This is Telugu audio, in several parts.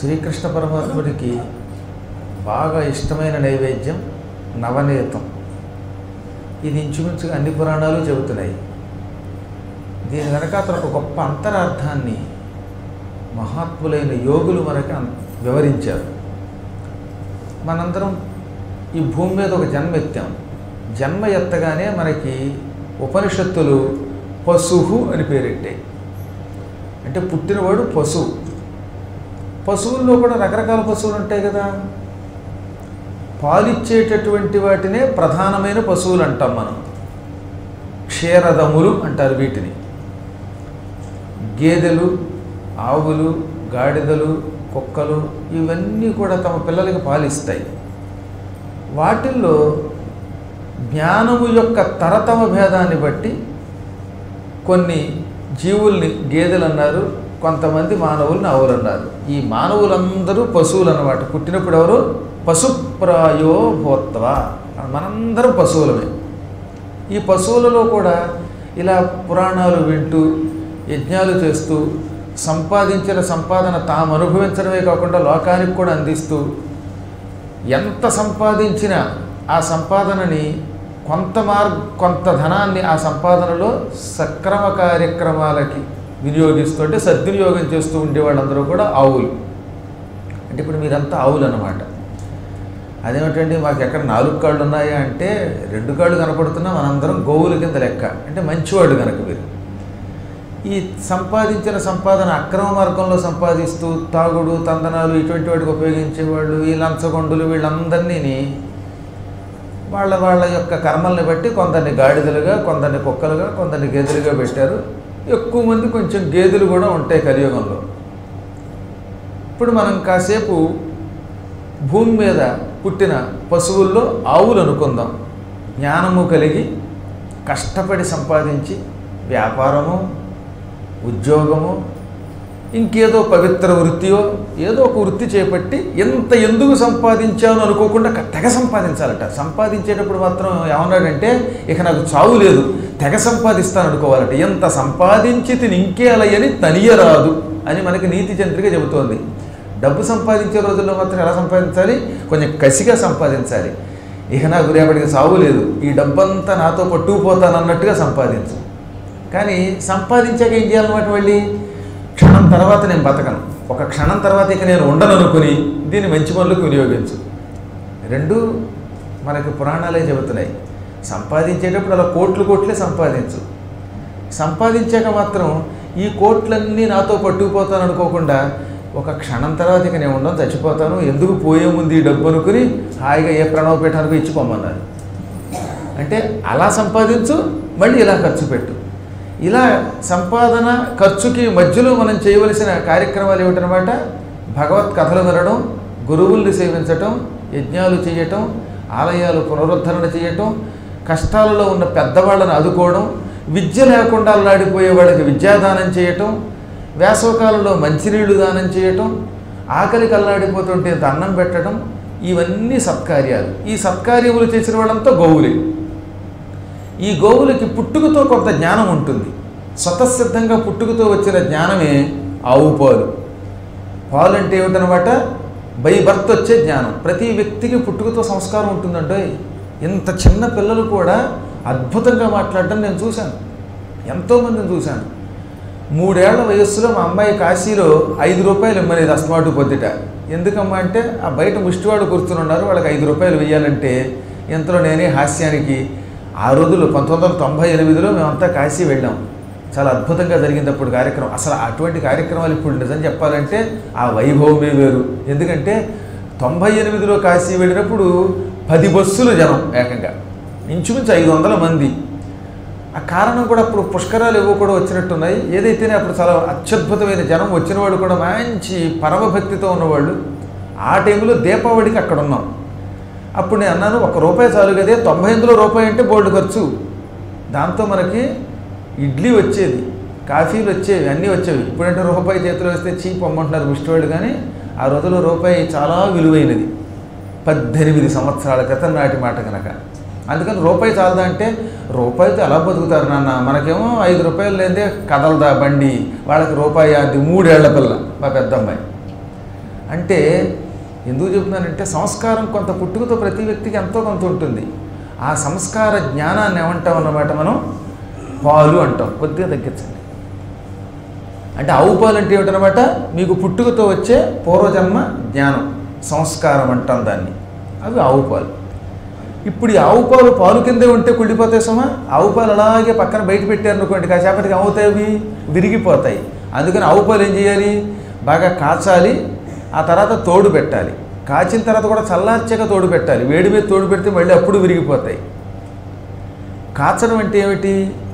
శ్రీకృష్ణ పరమాత్ముడికి బాగా ఇష్టమైన నైవేద్యం నవనీతం ఇది ఇంచుమించుగా అన్ని పురాణాలు చెబుతున్నాయి దీని వెనక అతను ఒక గొప్ప అంతరార్థాన్ని మహాత్ములైన యోగులు మనకి అన్- వివరించారు మనందరం ఈ భూమి మీద ఒక జన్మ ఎత్తాం జన్మ ఎత్తగానే మనకి ఉపనిషత్తులు పశువు అని పేరెట్టాయి అంటే పుట్టినవాడు పశువు పశువుల్లో కూడా రకరకాల పశువులు ఉంటాయి కదా పాలిచ్చేటటువంటి వాటినే ప్రధానమైన పశువులు అంటాం మనం క్షీరదములు అంటారు వీటిని గేదెలు ఆవులు గాడిదలు కుక్కలు ఇవన్నీ కూడా తమ పిల్లలకి పాలిస్తాయి వాటిల్లో జ్ఞానము యొక్క తరతమ భేదాన్ని బట్టి కొన్ని జీవుల్ని గేదెలు అన్నారు కొంతమంది మానవుల్ని ఆవులు అన్నారు ఈ మానవులందరూ పశువులు అన్నమాట పుట్టినప్పుడు ఎవరు పశుప్రాయో భూత్వ మనందరం పశువులమే ఈ పశువులలో కూడా ఇలా పురాణాలు వింటూ యజ్ఞాలు చేస్తూ సంపాదించిన సంపాదన తాము అనుభవించడమే కాకుండా లోకానికి కూడా అందిస్తూ ఎంత సంపాదించినా ఆ సంపాదనని కొంత మార్గ కొంత ధనాన్ని ఆ సంపాదనలో సక్రమ కార్యక్రమాలకి వినియోగిస్తూ అంటే సద్వినియోగం చేస్తూ ఉండే వాళ్ళందరూ కూడా ఆవులు అంటే ఇప్పుడు మీరంతా ఆవులు అన్నమాట అదేమిటండి మాకు ఎక్కడ నాలుగు కాళ్ళు ఉన్నాయా అంటే రెండు కాళ్ళు కనపడుతున్నా మనందరం గోవుల కింద లెక్క అంటే మంచివాళ్ళు కనుక మీరు ఈ సంపాదించిన సంపాదన అక్రమ మార్గంలో సంపాదిస్తూ తాగుడు తందనాలు ఇటువంటి వాటికి ఉపయోగించేవాళ్ళు ఈ లంచగొండులు వీళ్ళందరినీ వాళ్ళ వాళ్ళ యొక్క కర్మల్ని బట్టి కొందరిని గాడిదలుగా కొందరిని కుక్కలుగా కొందరిని గేదెలుగా పెట్టారు ఎక్కువ మంది కొంచెం గేదెలు కూడా ఉంటాయి కలియుగంలో ఇప్పుడు మనం కాసేపు భూమి మీద పుట్టిన పశువుల్లో ఆవులు అనుకుందాం జ్ఞానము కలిగి కష్టపడి సంపాదించి వ్యాపారము ఉద్యోగము ఇంకేదో పవిత్ర వృత్తియో ఏదో ఒక వృత్తి చేపట్టి ఎంత ఎందుకు సంపాదించాను అనుకోకుండా తెగ సంపాదించాలట సంపాదించేటప్పుడు మాత్రం ఏమన్నాడంటే ఇక నాకు చావు లేదు తెగ సంపాదిస్తాను అనుకోవాలట ఎంత సంపాదించి తిని ఇంకేలయని తనియరాదు అని మనకి నీతి చంద్రిక చెబుతోంది డబ్బు సంపాదించే రోజుల్లో మాత్రం ఎలా సంపాదించాలి కొంచెం కసిగా సంపాదించాలి ఇక నాకు రేపటికి సావు లేదు ఈ డబ్బంతా నాతో పట్టుకుపోతాను అన్నట్టుగా సంపాదించు కానీ సంపాదించాక ఏం చేయాలన్నమాట మళ్ళీ క్షణం తర్వాత నేను బతకను ఒక క్షణం తర్వాత ఇక నేను ఉండను అనుకుని దీన్ని మంచి పనులకు వినియోగించు రెండు మనకి పురాణాలే చెబుతున్నాయి సంపాదించేటప్పుడు అలా కోట్లు కోట్లే సంపాదించు సంపాదించాక మాత్రం ఈ కోట్లన్నీ నాతో పట్టుకుపోతాను అనుకోకుండా ఒక క్షణం తర్వాత ఇక నేను ఉండను చచ్చిపోతాను ఎందుకు పోయే ముందు ఈ డబ్బు అనుకుని హాయిగా ఏ ప్రణవ పీఠానికి ఇచ్చి పొమ్మన్నారు అంటే అలా సంపాదించు మళ్ళీ ఇలా ఖర్చు పెట్టు ఇలా సంపాదన ఖర్చుకి మధ్యలో మనం చేయవలసిన కార్యక్రమాలు ఏమిటనమాట భగవత్ కథలు వినడం గురువుల్ని సేవించటం యజ్ఞాలు చేయటం ఆలయాలు పునరుద్ధరణ చేయటం కష్టాలలో ఉన్న పెద్దవాళ్ళని ఆదుకోవడం విద్య లేకుండా అల్లాడిపోయే వాళ్ళకి విద్యాదానం చేయటం వేసవకాలంలో మంచినీళ్లు దానం చేయటం ఆకలికి అల్లాడిపోతుంటే ఇంత అన్నం పెట్టడం ఇవన్నీ సత్కార్యాలు ఈ సత్కార్యములు చేసిన వాళ్ళంతా గోవులే ఈ గోవులకి పుట్టుకతో కొంత జ్ఞానం ఉంటుంది స్వతసిద్ధంగా పుట్టుకతో వచ్చిన జ్ఞానమే ఆవు పాలు పాలు అంటే ఏమిటనమాట బై బర్త్ వచ్చే జ్ఞానం ప్రతి వ్యక్తికి పుట్టుకతో సంస్కారం ఉంటుందంటే ఇంత చిన్న పిల్లలు కూడా అద్భుతంగా మాట్లాడడం నేను చూశాను ఎంతోమందిని చూశాను మూడేళ్ల వయస్సులో మా అమ్మాయి కాశీలో ఐదు రూపాయలు ఇమ్మనేది అస్మాటు పొద్దుట ఎందుకమ్మా అంటే ఆ బయట ముష్టివాడు కూర్చుని ఉన్నారు వాళ్ళకి ఐదు రూపాయలు వెయ్యాలంటే ఇంతలో నేనే హాస్యానికి ఆ రోజుల్లో పంతొమ్మిది వందల తొంభై ఎనిమిదిలో మేమంతా కాశీ వెళ్ళాం చాలా అద్భుతంగా జరిగింది అప్పుడు కార్యక్రమం అసలు అటువంటి కార్యక్రమాలు ఇప్పుడు నిజం చెప్పాలంటే ఆ వైభవమే వేరు ఎందుకంటే తొంభై ఎనిమిదిలో కాశీ వెళ్ళినప్పుడు పది బస్సులు జనం ఏకంగా ఇంచుమించు ఐదు వందల మంది ఆ కారణం కూడా అప్పుడు పుష్కరాలు ఏవో కూడా వచ్చినట్టున్నాయి ఏదైతేనే అప్పుడు చాలా అత్యద్భుతమైన జనం వచ్చిన వాళ్ళు కూడా మంచి పరమభక్తితో ఉన్నవాళ్ళు ఆ టైంలో దీపావళికి అక్కడ ఉన్నాం అప్పుడు నేను అన్నాను ఒక రూపాయి చాలు కదే తొంభై ఎనిమిదిలో రూపాయి అంటే బోల్డ్ ఖర్చు దాంతో మనకి ఇడ్లీ వచ్చేది కాఫీలు వచ్చేవి అన్నీ వచ్చేవి ఇప్పుడంటే రూపాయి చేతిలో వస్తే చీప్ అమ్మంటున్నారు ముష్టివాళ్ళు కానీ ఆ రోజుల్లో రూపాయి చాలా విలువైనది పద్దెనిమిది సంవత్సరాల క్రితం నాటి మాట కనుక అందుకని రూపాయి చాలదా అంటే రూపాయితో ఎలా బతుకుతారు నాన్న మనకేమో ఐదు రూపాయలు లేదే కదలదా బండి వాళ్ళకి రూపాయి అది మూడేళ్ల పిల్ల మా పెద్దమ్మాయి అంటే ఎందుకు చెప్తున్నానంటే సంస్కారం కొంత పుట్టుకతో ప్రతి వ్యక్తికి ఎంతో కొంత ఉంటుంది ఆ సంస్కార జ్ఞానాన్ని ఏమంటాం అన్నమాట మనం పాలు అంటాం కొద్దిగా తగ్గించండి అంటే ఆవు పాలు అంటే ఏమిటనమాట మీకు పుట్టుకతో వచ్చే పూర్వజన్మ జ్ఞానం సంస్కారం అంటాం దాన్ని అవి ఆవు పాలు ఇప్పుడు ఈ ఆవు పాలు పాలు కిందే ఉంటే కుళ్ళిపోతాయి సమా ఆవు పాలు అలాగే పక్కన బయట పెట్టారనుకోండి కాసేపటికి ఏమవుతాయి అవి విరిగిపోతాయి అందుకని ఆవు పాలు ఏం చేయాలి బాగా కాచాలి ఆ తర్వాత తోడు పెట్టాలి కాచిన తర్వాత కూడా చల్లార్చాక తోడు పెట్టాలి వేడి మీద తోడు పెడితే మళ్ళీ అప్పుడు విరిగిపోతాయి కాచడం అంటే ఏమిటి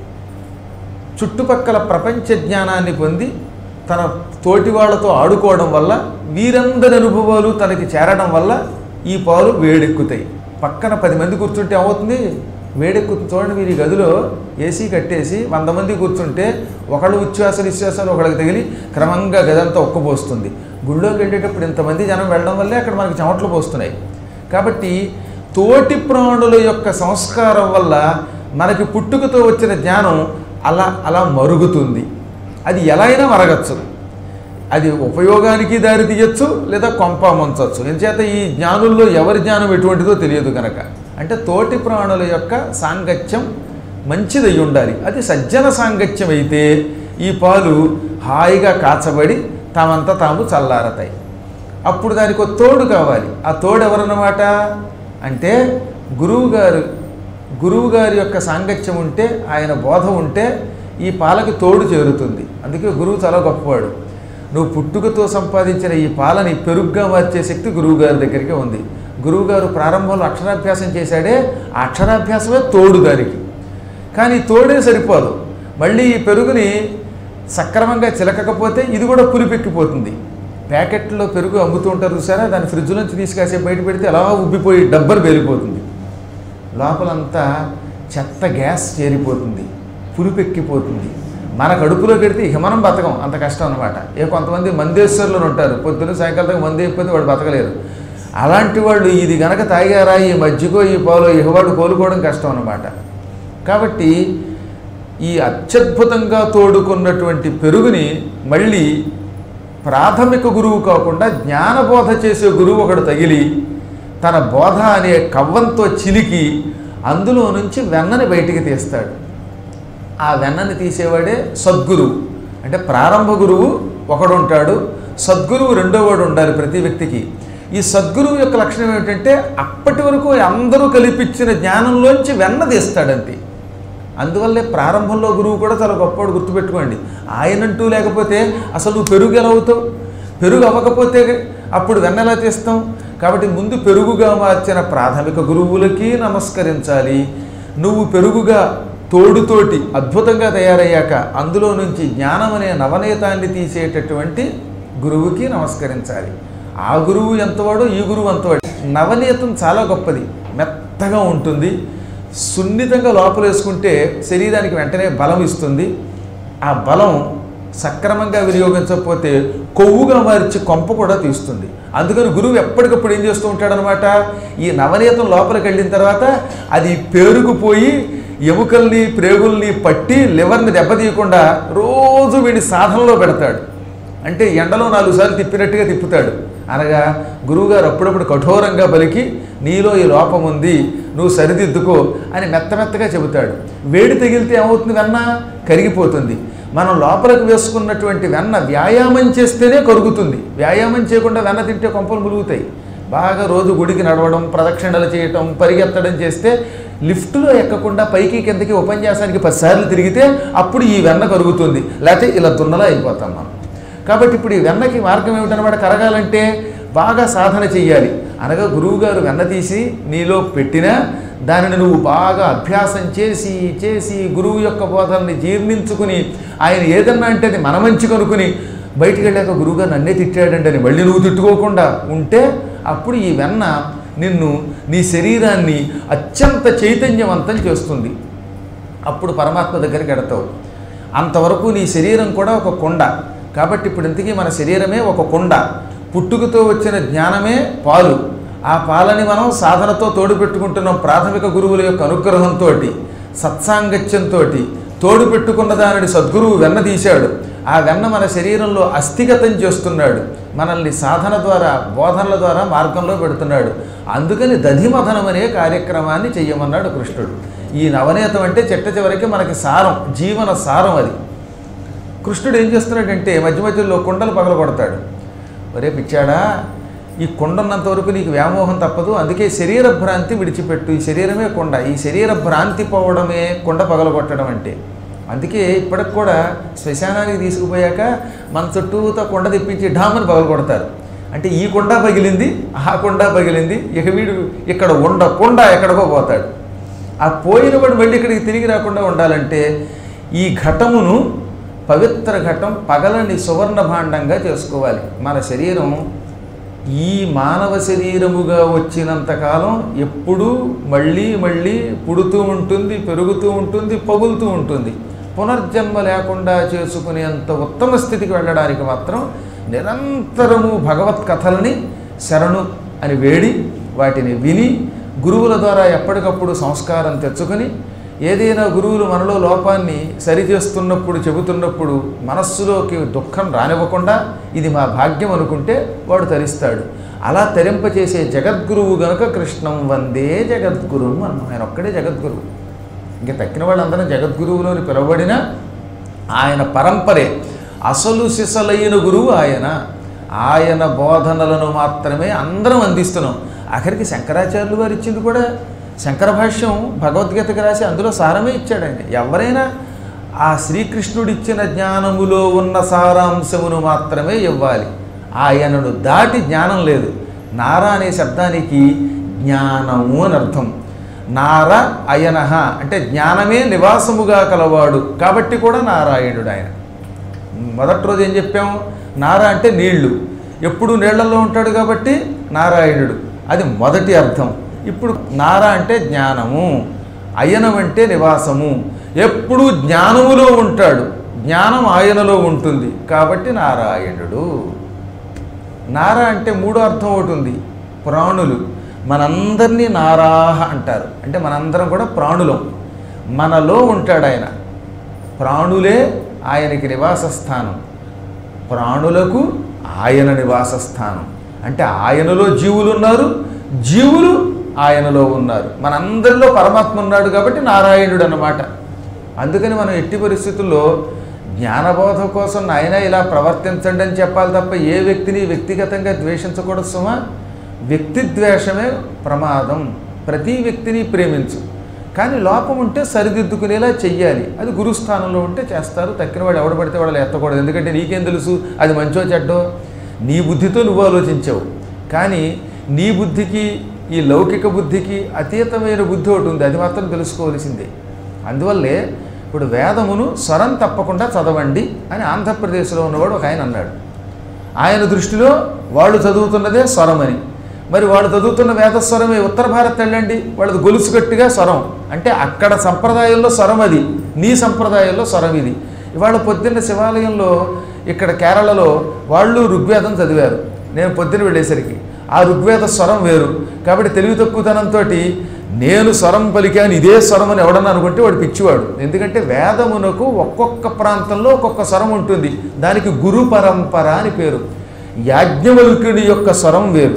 చుట్టుపక్కల ప్రపంచ జ్ఞానాన్ని పొంది తన తోటి వాళ్ళతో ఆడుకోవడం వల్ల వీరందరి అనుభవాలు తనకి చేరడం వల్ల ఈ పాలు వేడెక్కుతాయి పక్కన పది మంది కూర్చుంటే ఏమవుతుంది వేడెక్కుతుంది చూడండి మీరు ఈ గదిలో ఏసీ కట్టేసి వంద మంది కూర్చుంటే ఒకళ్ళు ఉచ్ఛ్వాస నిశ్వాసాలు ఒకళ్ళకి తగిలి క్రమంగా గదంతా ఒక్కబోస్తుంది గుళ్ళోకి వెళ్ళేటప్పుడు ఇంతమంది జనం వెళ్ళడం వల్లే అక్కడ మనకి చెమటలు పోస్తున్నాయి కాబట్టి తోటి ప్రాణుల యొక్క సంస్కారం వల్ల మనకి పుట్టుకతో వచ్చిన జ్ఞానం అలా అలా మరుగుతుంది అది ఎలా అయినా మరగచ్చు అది ఉపయోగానికి దారి తీయచ్చు లేదా కొంప ముంచవచ్చు ఎంచేత ఈ జ్ఞానుల్లో ఎవరి జ్ఞానం ఎటువంటిదో తెలియదు కనుక అంటే తోటి ప్రాణుల యొక్క సాంగత్యం మంచిదై ఉండాలి అది సజ్జన సాంగత్యం అయితే ఈ పాలు హాయిగా కాచబడి తామంతా తాము చల్లారతాయి అప్పుడు దానికి ఒక తోడు కావాలి ఆ తోడు ఎవరన్నమాట అంటే గురువు గారు గురువు గారి యొక్క సాంగత్యం ఉంటే ఆయన బోధ ఉంటే ఈ పాలకి తోడు చేరుతుంది అందుకే గురువు చాలా గొప్పవాడు నువ్వు పుట్టుకతో సంపాదించిన ఈ పాలని పెరుగ్గా మార్చే శక్తి గురువు గారి దగ్గరికి ఉంది గురువు గారు ప్రారంభంలో అక్షరాభ్యాసం చేశాడే ఆ అక్షరాభ్యాసమే తోడు దానికి కానీ ఈ తోడే సరిపోదు మళ్ళీ ఈ పెరుగుని సక్రమంగా చిలకకపోతే ఇది కూడా పులిపెక్కిపోతుంది ప్యాకెట్లో పెరుగు అమ్ముతూ ఉంటారు చూసారా దాన్ని ఫ్రిడ్జ్ నుంచి తీసుకాసేపు బయట పెడితే అలా ఉబ్బిపోయి డబ్బలు పేలిపోతుంది లోపలంతా చెత్త గ్యాస్ చేరిపోతుంది పులిపెక్కిపోతుంది మన కడుపులో పెడితే ఇక మనం బతకం అంత కష్టం అనమాట ఏ కొంతమంది మందేశ్వరులు ఉంటారు పొద్దున్న సాయంకాలం దాకా మందు అయిపోతే వాడు బతకలేరు అలాంటి వాళ్ళు ఇది గనక తాగారా ఈ మజ్జిగో ఈ పాలో ఇక వాళ్ళు కోలుకోవడం కష్టం అనమాట కాబట్టి ఈ అత్యద్భుతంగా తోడుకున్నటువంటి పెరుగుని మళ్ళీ ప్రాథమిక గురువు కాకుండా జ్ఞానబోధ చేసే గురువు ఒకడు తగిలి తన బోధ అనే కవ్వంతో చిలికి అందులో నుంచి వెన్నని బయటికి తీస్తాడు ఆ వెన్నని తీసేవాడే సద్గురువు అంటే ప్రారంభ గురువు ఒకడు ఉంటాడు సద్గురువు రెండో వాడు ఉండాలి ప్రతి వ్యక్తికి ఈ సద్గురువు యొక్క లక్షణం ఏమిటంటే అప్పటి వరకు అందరూ కల్పించిన జ్ఞానంలోంచి వెన్న తీస్తాడంతే అందువల్లే ప్రారంభంలో గురువు కూడా చాలా గొప్పవాడు గుర్తుపెట్టుకోండి ఆయనంటూ లేకపోతే అసలు నువ్వు పెరుగు ఎలా అవుతావు పెరుగు అవ్వకపోతే అప్పుడు వెన్నెలా తీస్తాం కాబట్టి ముందు పెరుగుగా మార్చిన ప్రాథమిక గురువులకి నమస్కరించాలి నువ్వు పెరుగుగా తోడుతోటి అద్భుతంగా తయారయ్యాక అందులో నుంచి జ్ఞానం అనే నవనీతాన్ని తీసేటటువంటి గురువుకి నమస్కరించాలి ఆ గురువు ఎంతవాడో ఈ గురువు అంతవాడు నవనీతం చాలా గొప్పది మెత్తగా ఉంటుంది సున్నితంగా లోపలేసుకుంటే శరీరానికి వెంటనే బలం ఇస్తుంది ఆ బలం సక్రమంగా వినియోగించకపోతే కొవ్వుగా మార్చి కొంప కూడా తీస్తుంది అందుకని గురువు ఎప్పటికప్పుడు ఏం చేస్తూ ఉంటాడనమాట ఈ నవనీతం లోపలికి వెళ్ళిన తర్వాత అది పేరుకుపోయి ఎముకల్ని ప్రేగుల్ని పట్టి లివర్ని దెబ్బతీయకుండా రోజు వీడి సాధనలో పెడతాడు అంటే ఎండలో నాలుగు సార్లు తిప్పినట్టుగా తిప్పుతాడు అనగా గురువుగారు అప్పుడప్పుడు కఠోరంగా పలికి నీలో ఈ లోపం ఉంది నువ్వు సరిదిద్దుకో అని మెత్త మెత్తగా చెబుతాడు వేడి తగిలితే ఏమవుతుంది వెన్న కరిగిపోతుంది మనం లోపలికి వేసుకున్నటువంటి వెన్న వ్యాయామం చేస్తేనే కరుగుతుంది వ్యాయామం చేయకుండా వెన్న తింటే కొంపలు ములుగుతాయి బాగా రోజు గుడికి నడవడం ప్రదక్షిణలు చేయటం పరిగెత్తడం చేస్తే లిఫ్ట్లో ఎక్కకుండా పైకి కిందకి ఉపన్యాసానికి పదిసార్లు తిరిగితే అప్పుడు ఈ వెన్న కరుగుతుంది లేకపోతే ఇలా దున్నలా అయిపోతాం మనం కాబట్టి ఇప్పుడు ఈ వెన్నకి మార్గం ఏమిటనమాట కరగాలంటే బాగా సాధన చెయ్యాలి అనగా గురువుగారు వెన్న తీసి నీలో పెట్టినా దానిని నువ్వు బాగా అభ్యాసం చేసి చేసి గురువు యొక్క బోధనని జీర్ణించుకుని ఆయన ఏదన్నా అంటే అది మన మంచి కనుక్కుని బయటికి వెళ్ళాక గురువుగారు నన్నే తిట్టాడంటే అని మళ్ళీ నువ్వు తిట్టుకోకుండా ఉంటే అప్పుడు ఈ వెన్న నిన్ను నీ శరీరాన్ని అత్యంత చైతన్యవంతం చేస్తుంది అప్పుడు పరమాత్మ దగ్గరికి ఎడతావు అంతవరకు నీ శరీరం కూడా ఒక కొండ కాబట్టి ఇప్పుడు ఇంతకీ మన శరీరమే ఒక కొండ పుట్టుకతో వచ్చిన జ్ఞానమే పాలు ఆ పాలని మనం సాధనతో తోడు పెట్టుకుంటున్నాం ప్రాథమిక గురువుల యొక్క అనుగ్రహంతో సత్సాంగత్యంతో తోడు పెట్టుకున్న దానిని సద్గురువు వెన్న తీశాడు ఆ వెన్న మన శరీరంలో అస్థిగతం చేస్తున్నాడు మనల్ని సాధన ద్వారా బోధనల ద్వారా మార్గంలో పెడుతున్నాడు అందుకని దధిమథనం అనే కార్యక్రమాన్ని చెయ్యమన్నాడు కృష్ణుడు ఈ నవనీతం అంటే చిట్ట చివరికి మనకి సారం జీవన సారం అది కృష్ణుడు ఏం చేస్తున్నాడంటే మధ్య మధ్యలో కుండలు పగల కొడతాడు ఒరే పిచ్చాడా ఈ కుండ ఉన్నంత వరకు నీకు వ్యామోహం తప్పదు అందుకే శరీర భ్రాంతి విడిచిపెట్టు ఈ శరీరమే కుండ ఈ శరీర భ్రాంతి పోవడమే కుండ పగలగొట్టడం అంటే అందుకే ఇప్పటికి కూడా శ్మశానానికి తీసుకుపోయాక మన చుట్టూతో కొండ తెప్పించి ఢామని పగలగొడతారు అంటే ఈ కుండ పగిలింది ఆ కుండ పగిలింది ఇక వీడు ఇక్కడ ఉండకుండా ఎక్కడికో పోతాడు ఆ పోయిన వాడు మళ్ళీ ఇక్కడికి తిరిగి రాకుండా ఉండాలంటే ఈ ఘటమును పవిత్ర ఘటం పగలని సువర్ణ భాండంగా చేసుకోవాలి మన శరీరం ఈ మానవ శరీరముగా వచ్చినంతకాలం ఎప్పుడూ మళ్ళీ మళ్ళీ పుడుతూ ఉంటుంది పెరుగుతూ ఉంటుంది పగులుతూ ఉంటుంది పునర్జన్మ లేకుండా చేసుకునేంత ఉత్తమ స్థితికి వెళ్ళడానికి మాత్రం నిరంతరము భగవత్ కథలని శరణు అని వేడి వాటిని విని గురువుల ద్వారా ఎప్పటికప్పుడు సంస్కారం తెచ్చుకొని ఏదైనా గురువులు మనలో లోపాన్ని సరిచేస్తున్నప్పుడు చెబుతున్నప్పుడు మనస్సులోకి దుఃఖం రానివ్వకుండా ఇది మా భాగ్యం అనుకుంటే వాడు తరిస్తాడు అలా తరింపచేసే జగద్గురువు గనుక కృష్ణం వందే జగద్గురువు అన్నాం ఆయన ఒక్కడే జగద్గురువు ఇంకా తక్కిన వాళ్ళందరం జగద్గురువులో అని పిలువబడిన ఆయన పరంపరే అసలు సిసలైన గురువు ఆయన ఆయన బోధనలను మాత్రమే అందరం అందిస్తున్నాం ఆఖరికి శంకరాచార్యులు వారు ఇచ్చింది కూడా శంకర భాష్యం భగవద్గీతకి రాసి అందులో సారమే ఇచ్చాడు ఆయన ఎవరైనా ఆ శ్రీకృష్ణుడు ఇచ్చిన జ్ఞానములో ఉన్న సారాంశమును మాత్రమే ఇవ్వాలి ఆయనను దాటి జ్ఞానం లేదు నారా అనే శబ్దానికి జ్ఞానము అని అర్థం నార అయనహ అంటే జ్ఞానమే నివాసముగా కలవాడు కాబట్టి కూడా నారాయణుడు ఆయన మొదటి రోజు ఏం చెప్పాము నార అంటే నీళ్లు ఎప్పుడు నీళ్లలో ఉంటాడు కాబట్టి నారాయణుడు అది మొదటి అర్థం ఇప్పుడు నార అంటే జ్ఞానము అయనం అంటే నివాసము ఎప్పుడు జ్ఞానములో ఉంటాడు జ్ఞానం ఆయనలో ఉంటుంది కాబట్టి నారాయణుడు నార అంటే మూడో అర్థం ఒకటి ఉంది ప్రాణులు మనందరినీ నారాహ అంటారు అంటే మనందరం కూడా ప్రాణులం మనలో ఉంటాడు ఆయన ప్రాణులే ఆయనకి నివాస స్థానం ప్రాణులకు ఆయన నివాస స్థానం అంటే ఆయనలో జీవులు ఉన్నారు జీవులు ఆయనలో ఉన్నారు మనందరిలో పరమాత్మ ఉన్నాడు కాబట్టి నారాయణుడు అన్నమాట అందుకని మనం ఎట్టి పరిస్థితుల్లో జ్ఞానబోధ కోసం నాయన ఇలా ప్రవర్తించండి అని చెప్పాలి తప్ప ఏ వ్యక్తిని వ్యక్తిగతంగా ద్వేషించకూడదు సుమా వ్యక్తి ద్వేషమే ప్రమాదం ప్రతి వ్యక్తిని ప్రేమించు కానీ లోపం ఉంటే సరిదిద్దుకునేలా చెయ్యాలి అది గురుస్థానంలో ఉంటే చేస్తారు తక్కిన వాడు ఎవడు పడితే వాళ్ళు ఎత్తకూడదు ఎందుకంటే నీకేం తెలుసు అది మంచో చెడ్డో నీ బుద్ధితో నువ్వు ఆలోచించావు కానీ నీ బుద్ధికి ఈ లౌకిక బుద్ధికి అతీతమైన బుద్ధి ఒకటి ఉంది అది మాత్రం తెలుసుకోవాల్సిందే అందువల్లే ఇప్పుడు వేదమును స్వరం తప్పకుండా చదవండి అని ఆంధ్రప్రదేశ్లో ఉన్నవాడు ఒక ఆయన అన్నాడు ఆయన దృష్టిలో వాళ్ళు చదువుతున్నదే స్వరమని మరి వాళ్ళు చదువుతున్న వేదస్వరమే ఉత్తర భారత్ వెళ్ళండి వాళ్ళది గొలుసు గట్టిగా స్వరం అంటే అక్కడ సంప్రదాయంలో స్వరం అది నీ సంప్రదాయంలో స్వరం ఇది ఇవాళ పొద్దున్న శివాలయంలో ఇక్కడ కేరళలో వాళ్ళు ఋగ్వేదం చదివారు నేను పొద్దున వెళ్ళేసరికి ఆ ఋగ్వేద స్వరం వేరు కాబట్టి తెలివి తక్కువతనంతో నేను స్వరం పలికాను ఇదే స్వరం అని ఎవడన్నా అనుకుంటే వాడు పిచ్చివాడు ఎందుకంటే వేదమునకు ఒక్కొక్క ప్రాంతంలో ఒక్కొక్క స్వరం ఉంటుంది దానికి గురు పరంపర అని పేరు యాజ్ఞవల్కుడి యొక్క స్వరం వేరు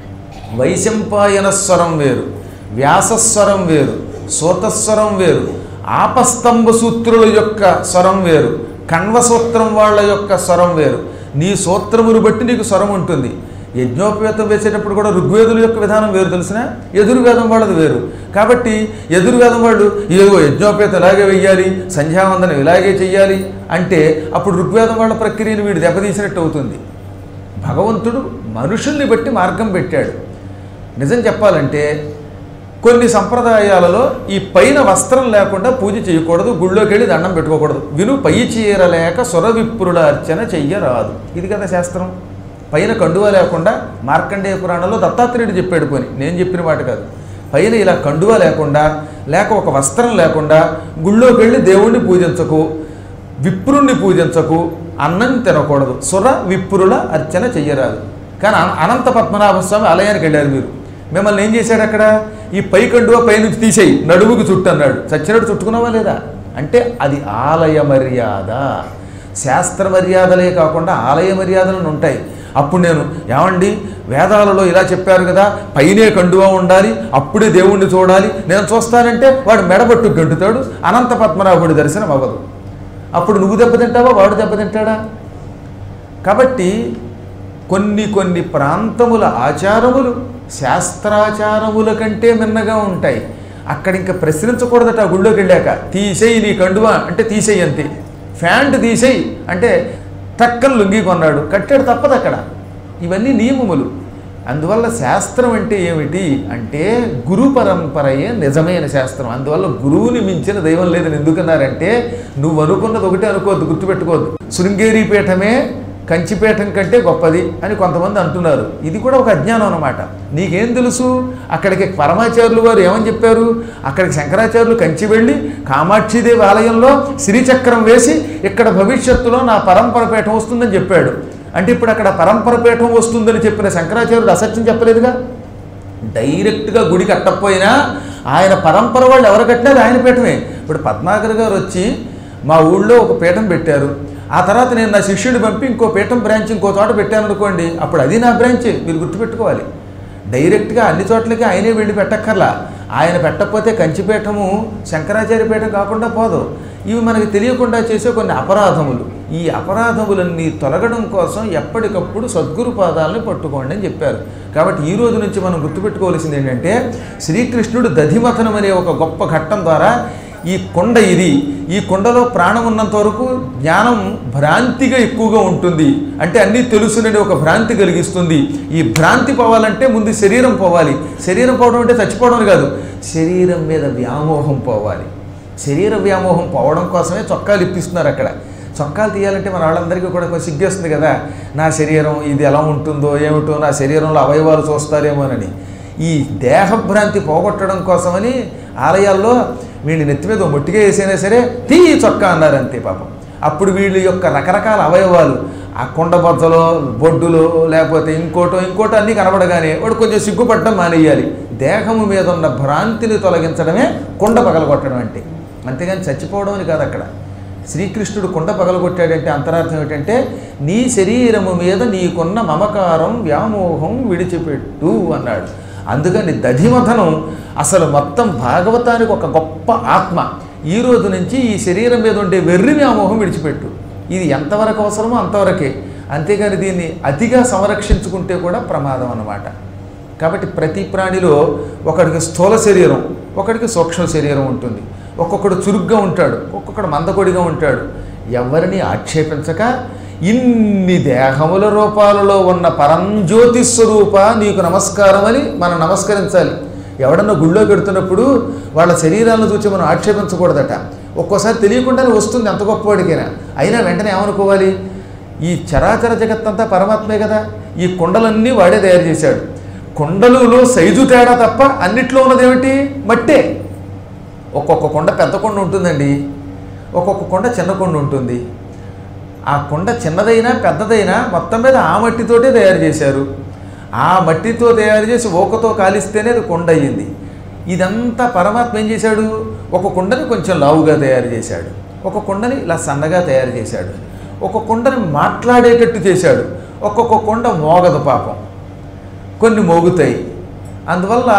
వైశంపాయన స్వరం వేరు వ్యాసస్వరం వేరు సూతస్వరం వేరు ఆపస్తంభ సూత్రుల యొక్క స్వరం వేరు కణ్వసూత్రం వాళ్ళ యొక్క స్వరం వేరు నీ సూత్రమును బట్టి నీకు స్వరం ఉంటుంది యజ్ఞోపవేతం వేసేటప్పుడు కూడా ఋగ్వేదుల యొక్క విధానం వేరు తెలిసిన ఎదురువేదం వాళ్ళది వేరు కాబట్టి ఎదురువేదం వాళ్ళు ఏదో యజ్ఞోపేతం ఇలాగే వెయ్యాలి సంధ్యావందనం ఇలాగే చెయ్యాలి అంటే అప్పుడు ఋగ్వేదం వాళ్ళ ప్రక్రియను వీడు దెబ్బతీసినట్టు అవుతుంది భగవంతుడు మనుషుల్ని బట్టి మార్గం పెట్టాడు నిజం చెప్పాలంటే కొన్ని సంప్రదాయాలలో ఈ పైన వస్త్రం లేకుండా పూజ చేయకూడదు గుళ్ళోకి వెళ్ళి దండం పెట్టుకోకూడదు విను పై చీర లేక సురవిప్రుల అర్చన చెయ్యరాదు ఇది కదా శాస్త్రం పైన కండువ లేకుండా మార్కండేయ పురాణంలో దత్తాత్రేయుడు చెప్పాడు పోని నేను చెప్పిన మాట కాదు పైన ఇలా కండువ లేకుండా లేక ఒక వస్త్రం లేకుండా గుళ్ళోకి వెళ్ళి దేవుణ్ణి పూజించకు విప్రుణ్ణి పూజించకు అన్నం తినకూడదు సుర విప్రుల అర్చన చెయ్యరాదు కానీ అన- అనంత పద్మనాభ స్వామి ఆలయానికి వెళ్ళారు మీరు మిమ్మల్ని ఏం చేశాడు అక్కడ ఈ పై కండువ పైనుంచి తీసేయి నడుముకి చుట్టు అన్నాడు చచ్చినట్టు చుట్టుకున్నావా లేదా అంటే అది ఆలయ మర్యాద శాస్త్ర మర్యాదలే కాకుండా ఆలయ మర్యాదలను ఉంటాయి అప్పుడు నేను ఏమండి వేదాలలో ఇలా చెప్పారు కదా పైనే కండువా ఉండాలి అప్పుడే దేవుణ్ణి చూడాలి నేను చూస్తానంటే వాడు మెడబట్టు గంటుతాడు అనంత పద్మనాభుడి దర్శనం అవ్వదు అప్పుడు నువ్వు దెబ్బతింటావా వాడు దెబ్బతింటాడా కాబట్టి కొన్ని కొన్ని ప్రాంతముల ఆచారములు శాస్త్రాచారముల కంటే మిన్నగా ఉంటాయి అక్కడ ఇంకా ప్రశ్నించకూడదట ఆ గుళ్ళోకి వెళ్ళాక తీసేయి నీ కండువా అంటే తీసేయి అంతే ఫ్యాంట్ తీసేయి అంటే టక్కన లుంగి కొన్నాడు కట్టాడు తప్పదు అక్కడ ఇవన్నీ నియమములు అందువల్ల శాస్త్రం అంటే ఏమిటి అంటే గురు పరంపరయే నిజమైన శాస్త్రం అందువల్ల గురువుని మించిన దైవం లేదని ఎందుకన్నారంటే నువ్వు అనుకున్నది ఒకటే అనుకోవద్దు గుర్తుపెట్టుకోవద్దు శృంగేరి పీఠమే కంచిపీఠం కంటే గొప్పది అని కొంతమంది అంటున్నారు ఇది కూడా ఒక అజ్ఞానం అనమాట నీకేం తెలుసు అక్కడికి పరమాచార్యులు వారు ఏమని చెప్పారు అక్కడికి శంకరాచార్యులు కంచి వెళ్ళి కామాక్షిదేవి ఆలయంలో శ్రీచక్రం వేసి ఇక్కడ భవిష్యత్తులో నా పరంపర పీఠం వస్తుందని చెప్పాడు అంటే ఇప్పుడు అక్కడ పరంపర పీఠం వస్తుందని చెప్పిన శంకరాచార్యుడు అసత్యం చెప్పలేదుగా డైరెక్ట్గా గుడి కట్టకపోయినా ఆయన పరంపర వాళ్ళు ఎవరు కట్టినారు ఆయన పీఠమే ఇప్పుడు పద్మాకర్ గారు వచ్చి మా ఊళ్ళో ఒక పీఠం పెట్టారు ఆ తర్వాత నేను నా శిష్యుడిని పంపి ఇంకో పీఠం బ్రాంచ్ ఇంకో చోట పెట్టాను అనుకోండి అప్పుడు అది నా బ్రాంచ్ మీరు గుర్తుపెట్టుకోవాలి డైరెక్ట్గా అన్ని చోట్లకి ఆయనే వెళ్ళి పెట్టక్కర్లా ఆయన పెట్టకపోతే కంచిపీఠము శంకరాచార్య పీఠం కాకుండా పోదు ఇవి మనకి తెలియకుండా చేసే కొన్ని అపరాధములు ఈ అపరాధములన్నీ తొలగడం కోసం ఎప్పటికప్పుడు సద్గురు పాదాలని పట్టుకోండి అని చెప్పారు కాబట్టి ఈ రోజు నుంచి మనం గుర్తుపెట్టుకోవాల్సింది ఏంటంటే శ్రీకృష్ణుడు దధిమథనం అనే ఒక గొప్ప ఘట్టం ద్వారా ఈ కొండ ఇది ఈ కొండలో ప్రాణం ఉన్నంత వరకు జ్ఞానం భ్రాంతిగా ఎక్కువగా ఉంటుంది అంటే అన్నీ తెలుసునని ఒక భ్రాంతి కలిగిస్తుంది ఈ భ్రాంతి పోవాలంటే ముందు శరీరం పోవాలి శరీరం పోవడం అంటే చచ్చిపోవడం అని కాదు శరీరం మీద వ్యామోహం పోవాలి శరీర వ్యామోహం పోవడం కోసమే చొక్కాలు ఇప్పిస్తున్నారు అక్కడ చొక్కాలు తీయాలంటే మన వాళ్ళందరికీ కూడా కొంచెం సిగ్గేస్తుంది కదా నా శరీరం ఇది ఎలా ఉంటుందో ఏమిటో నా శరీరంలో అవయవాలు చూస్తారేమోనని ఈ దేహభ్రాంతి పోగొట్టడం కోసమని ఆలయాల్లో వీళ్ళు నెత్తి మీద ఓ మొట్టిగా వేసైనా సరే తీ చొక్కా అన్నారు అంతే పాపం అప్పుడు వీళ్ళ యొక్క రకరకాల అవయవాలు ఆ కొండ బొజ్జలో బొడ్డులో లేకపోతే ఇంకోటో ఇంకోటో అన్నీ కనబడగానే వాడు కొంచెం సిగ్గుపడడం మానేయాలి దేహము మీద ఉన్న భ్రాంతిని తొలగించడమే కొండ పగలగొట్టడం అంటే అంతేగాని చచ్చిపోవడం అని కాదు అక్కడ శ్రీకృష్ణుడు కుండ పగలగొట్టాడంటే అంతరార్థం ఏమిటంటే నీ శరీరము మీద నీకున్న మమకారం వ్యామోహం విడిచిపెట్టు అన్నాడు అందుకని దధిమథనం అసలు మొత్తం భాగవతానికి ఒక గొప్ప ఆత్మ ఈ రోజు నుంచి ఈ శరీరం మీద ఉండే వెర్రి వ్యామోహం విడిచిపెట్టు ఇది ఎంతవరకు అవసరమో అంతవరకే అంతేగాని దీన్ని అతిగా సంరక్షించుకుంటే కూడా ప్రమాదం అన్నమాట కాబట్టి ప్రతి ప్రాణిలో ఒకడికి స్థూల శరీరం ఒకడికి సూక్ష్మ శరీరం ఉంటుంది ఒక్కొక్కడు చురుగ్గా ఉంటాడు ఒక్కొక్కడు మందకొడిగా ఉంటాడు ఎవరిని ఆక్షేపించక ఇన్ని దేహముల రూపాలలో ఉన్న పరంజ్యోతి స్వరూప నీకు నమస్కారం అని మనం నమస్కరించాలి ఎవడన్నా గుళ్ళో పెడుతున్నప్పుడు వాళ్ళ శరీరాలను చూసి మనం ఆక్షేపించకూడదట ఒక్కోసారి తెలియకుండానే వస్తుంది ఎంత గొప్పవాడికైనా అయినా వెంటనే ఏమనుకోవాలి ఈ చరాచర జగత్తంతా పరమాత్మే కదా ఈ కొండలన్నీ వాడే తయారు చేశాడు కొండలలో సైజు తేడా తప్ప అన్నిట్లో ఉన్నదేమిటి మట్టే ఒక్కొక్క కొండ పెద్ద కొండ ఉంటుందండి ఒక్కొక్క కొండ చిన్న కొండ ఉంటుంది ఆ కొండ చిన్నదైనా పెద్దదైనా మొత్తం మీద ఆ మట్టితోటే తయారు చేశారు ఆ మట్టితో తయారు చేసి ఓకతో కాలిస్తేనే అది కొండ అయ్యింది ఇదంతా పరమాత్మ ఏం చేశాడు ఒక కొండని కొంచెం లావుగా తయారు చేశాడు ఒక కొండని ఇలా సన్నగా తయారు చేశాడు ఒక కొండని మాట్లాడేటట్టు చేశాడు ఒక్కొక్క కొండ మోగదు పాపం కొన్ని మోగుతాయి అందువల్ల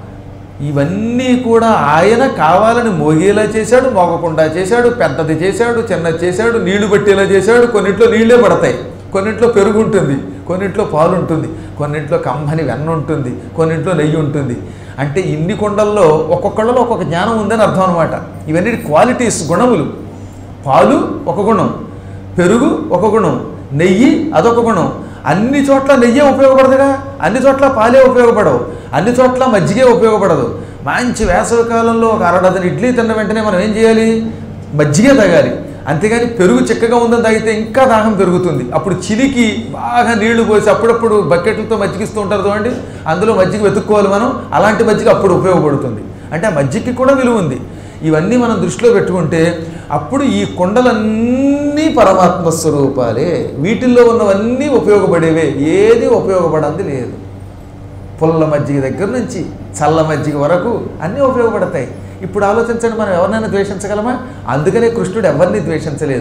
ఇవన్నీ కూడా ఆయన కావాలని మోగేలా చేశాడు మోగకుండా చేశాడు పెద్దది చేశాడు చిన్నది చేశాడు నీళ్లు పట్టేలా చేశాడు కొన్నింట్లో నీళ్ళే పడతాయి కొన్నింట్లో పెరుగు ఉంటుంది కొన్నింట్లో పాలు ఉంటుంది కొన్నింట్లో కమ్మని వెన్న ఉంటుంది కొన్నింట్లో నెయ్యి ఉంటుంది అంటే ఇన్ని కొండల్లో ఒక్కొక్కళ్ళలో ఒక్కొక్క జ్ఞానం ఉందని అర్థం అనమాట ఇవన్నీ క్వాలిటీస్ గుణములు పాలు ఒక గుణం పెరుగు ఒక గుణం నెయ్యి అదొక గుణం అన్ని చోట్ల నెయ్యే ఉపయోగపడదుగా అన్ని చోట్ల పాలే ఉపయోగపడవు అన్ని చోట్ల మజ్జిగే ఉపయోగపడదు మంచి వేసవి కాలంలో ఒక అరడదన ఇడ్లీ తిన్న వెంటనే మనం ఏం చేయాలి మజ్జిగే తాగాలి అంతేగాని పెరుగు చిక్కగా ఉందని తాగితే ఇంకా దాహం పెరుగుతుంది అప్పుడు చిలికి బాగా నీళ్లు పోసి అప్పుడప్పుడు బకెట్లతో మజ్జిగిస్తూ ఉంటారు చూడండి అందులో మజ్జిగ వెతుక్కోవాలి మనం అలాంటి మజ్జిగ అప్పుడు ఉపయోగపడుతుంది అంటే ఆ మజ్జిగకి కూడా విలువ ఉంది ఇవన్నీ మనం దృష్టిలో పెట్టుకుంటే అప్పుడు ఈ కొండలన్నీ పరమాత్మ స్వరూపాలే వీటిల్లో ఉన్నవన్నీ ఉపయోగపడేవే ఏది ఉపయోగపడంది లేదు పుల్ల మజ్జిగ దగ్గర నుంచి చల్ల మజ్జిగ వరకు అన్నీ ఉపయోగపడతాయి ఇప్పుడు ఆలోచించండి మనం ఎవరినైనా ద్వేషించగలమా అందుకనే కృష్ణుడు ఎవరిని ద్వేషించలేదు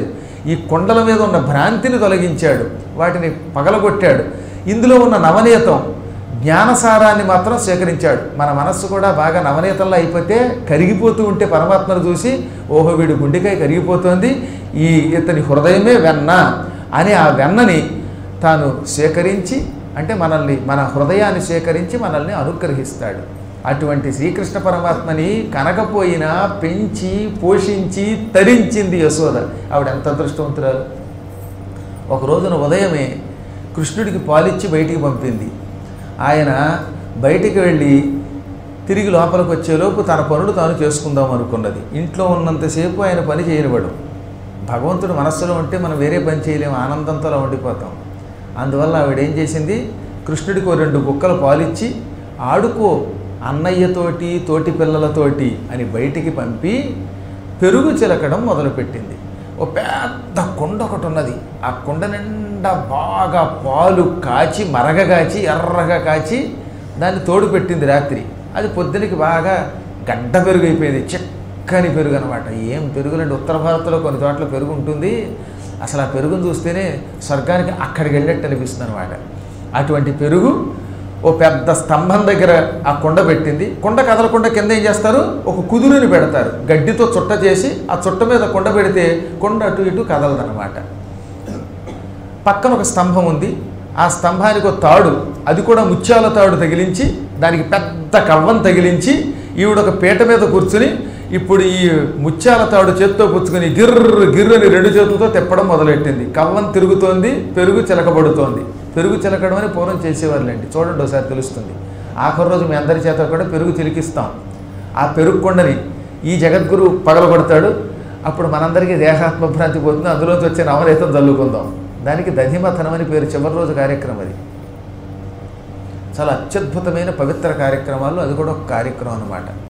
ఈ కొండల మీద ఉన్న భ్రాంతిని తొలగించాడు వాటిని పగలగొట్టాడు ఇందులో ఉన్న నవనీతం జ్ఞానసారాన్ని మాత్రం స్వీకరించాడు మన మనస్సు కూడా బాగా నవనీతంలో అయిపోతే కరిగిపోతూ ఉంటే పరమాత్మను చూసి ఓహో వీడి గుండెకాయ కరిగిపోతుంది ఈ ఇతని హృదయమే వెన్న అని ఆ వెన్నని తాను సేకరించి అంటే మనల్ని మన హృదయాన్ని సేకరించి మనల్ని అనుగ్రహిస్తాడు అటువంటి శ్రీకృష్ణ పరమాత్మని కనకపోయినా పెంచి పోషించి తరించింది యశోద ఆవిడ ఎంత అదృష్టవంతురాలు ఒక రోజున ఉదయమే కృష్ణుడికి పాలిచ్చి బయటికి పంపింది ఆయన బయటికి వెళ్ళి తిరిగి లోపలికి వచ్చేలోపు తన పనులు తాను చేసుకుందాం అనుకున్నది ఇంట్లో ఉన్నంతసేపు ఆయన పని చేయనివాడు భగవంతుడు మనస్సులో ఉంటే మనం వేరే పని చేయలేము ఆనందంతో అలా ఉండిపోతాం అందువల్ల ఆవిడ ఏం చేసింది కృష్ణుడికి ఓ రెండు కుక్కలు పాలిచ్చి ఆడుకో అన్నయ్యతోటి తోటి పిల్లలతోటి అని బయటికి పంపి పెరుగు చిలకడం మొదలుపెట్టింది ఓ పెద్ద కుండ ఒకటి ఉన్నది ఆ కుండ నిండా బాగా పాలు కాచి మరగగాచి ఎర్రగా కాచి దాన్ని తోడు పెట్టింది రాత్రి అది పొద్దునకి బాగా గడ్డ పెరుగు అయిపోయింది చిక్కని పెరుగు అనమాట ఏం పెరుగులండి ఉత్తర భారత్లో కొన్ని చోట్ల పెరుగు ఉంటుంది అసలు ఆ పెరుగును చూస్తేనే స్వర్గానికి అక్కడికి వెళ్ళినట్టు అనిపిస్తుంది అనమాట అటువంటి పెరుగు ఓ పెద్ద స్తంభం దగ్గర ఆ కుండ పెట్టింది కుండ కదలకుండా కింద ఏం చేస్తారు ఒక కుదురుని పెడతారు గడ్డితో చుట్ట చేసి ఆ చుట్ట మీద కుండ పెడితే కుండ అటు ఇటు కదలదనమాట పక్కన ఒక స్తంభం ఉంది ఆ స్తంభానికి ఒక తాడు అది కూడా ముత్యాల తాడు తగిలించి దానికి పెద్ద కవ్వం తగిలించి ఈవిడ ఒక పీట మీద కూర్చుని ఇప్పుడు ఈ ముత్యాల తాడు చేత్తో పుచ్చుకొని గిర్ర గిర్రని రెండు చేతులతో తిప్పడం మొదలెట్టింది కవ్వం తిరుగుతోంది పెరుగు చిలకబడుతోంది పెరుగు చిలకడం అని పూర్వం చేసేవాళ్ళండి చూడండి ఒకసారి తెలుస్తుంది ఆఖరి రోజు మీ అందరి చేత కూడా పెరుగు చిలికిస్తాం ఆ పెరుగు కొండని ఈ జగద్గురు పగలగొడతాడు అప్పుడు మనందరికీ దేహాత్మభ్రాంతి పోతుంది అందులోంచి వచ్చే నవనీతం చల్లుకుందాం దానికి దధిమథనం అని పేరు చివరి రోజు కార్యక్రమం అది చాలా అత్యద్భుతమైన పవిత్ర కార్యక్రమాలు అది కూడా ఒక కార్యక్రమం అన్నమాట